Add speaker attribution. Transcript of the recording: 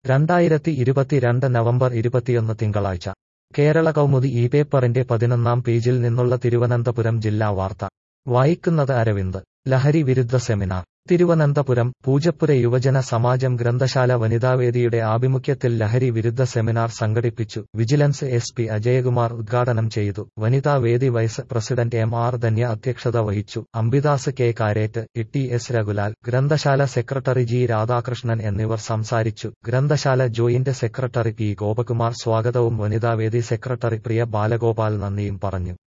Speaker 1: രണ്ടായിരത്തി ഇരുപത്തിരണ്ട് നവംബർ ഇരുപത്തിയൊന്ന് തിങ്കളാഴ്ച കേരള കൗമുദി ഈ പേപ്പറിന്റെ പതിനൊന്നാം പേജിൽ നിന്നുള്ള തിരുവനന്തപുരം ജില്ലാ വാർത്ത വായിക്കുന്നത് അരവിന്ദ് ലഹരി വിരുദ്ധ സെമിനാർ തിരുവനന്തപുരം പൂജപ്പുര യുവജന സമാജം ഗ്രന്ഥശാല വനിതാവേദിയുടെ ആഭിമുഖ്യത്തിൽ ലഹരി വിരുദ്ധ സെമിനാർ സംഘടിപ്പിച്ചു വിജിലൻസ് എസ് പി അജയകുമാർ ഉദ്ഘാടനം ചെയ്തു വനിതാവേദി vice president M R Dhanya അധ്യക്ഷത വഹിച്ചു അംബിദാസ് കെ കാരേറ്റ് ഇട്ടി എസ് രഘുലാൽ ഗ്രന്ഥശാല സെക്രട്ടറി ജി രാധാകൃഷ്ണൻ എന്നിവർ സംസാരിച്ചു ഗ്രന്ഥശാല ജോയിന്റ് സെക്രട്ടറി പി ഗോപകുമാർ സ്വാഗതവും വനിതാവേദി സെക്രട്ടറി പ്രിയ ബാലഗോപാൽ നന്ദിയും പറഞ്ഞു